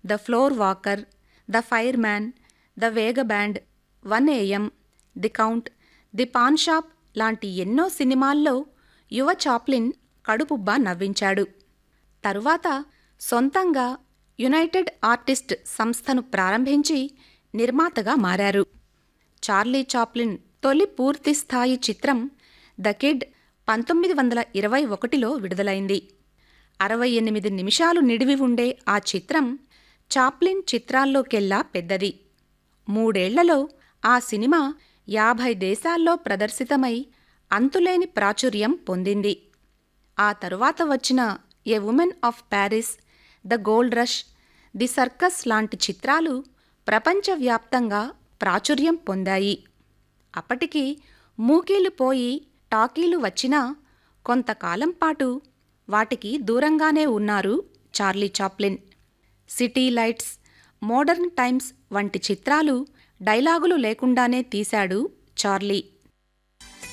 the floorwalker the fireman the vagabond one AM the count the pawn shop లాంటి ఎన్నో సినిమాల్లో యువ Chaplin కడుపుబ్బా నవ్వించాడు తరువాత సొంతంగా యునైటెడ్ ఆర్టిస్ట్ సంస్థను ప్రారంభించి నిర్మాతగా మారారు చార్లీ చాప్లిన్ తొలి పూర్తిస్థాయి చిత్రం ద కిడ్ పంతొమ్మిది వందల ఇరవై ఒకటిలో విడుదలైంది అరవై ఎనిమిది నిమిషాలు నిడివి ఉండే ఆ చిత్రం చాప్లిన్ చిత్రాల్లోకెల్లా పెద్దది మూడేళ్లలో ఆ సినిమా యాభై దేశాల్లో ప్రదర్శితమై అంతులేని ప్రాచుర్యం పొందింది ఆ తరువాత వచ్చిన a woman of Paris the gold rush the circus లాంటి చిత్రాలు ప్రపంచవ్యాప్తంగా ప్రాచుర్యం పొందాయి అప్పటికి మూకీలు పోయి టాకీలు వచ్చినా కొంతకాలం పాటు వాటికి దూరంగానే ఉన్నారు Charlie Chaplin city lights modern times వంటి చిత్రాలు డైలాగులు లేకుండానే తీశాడు చార్లీ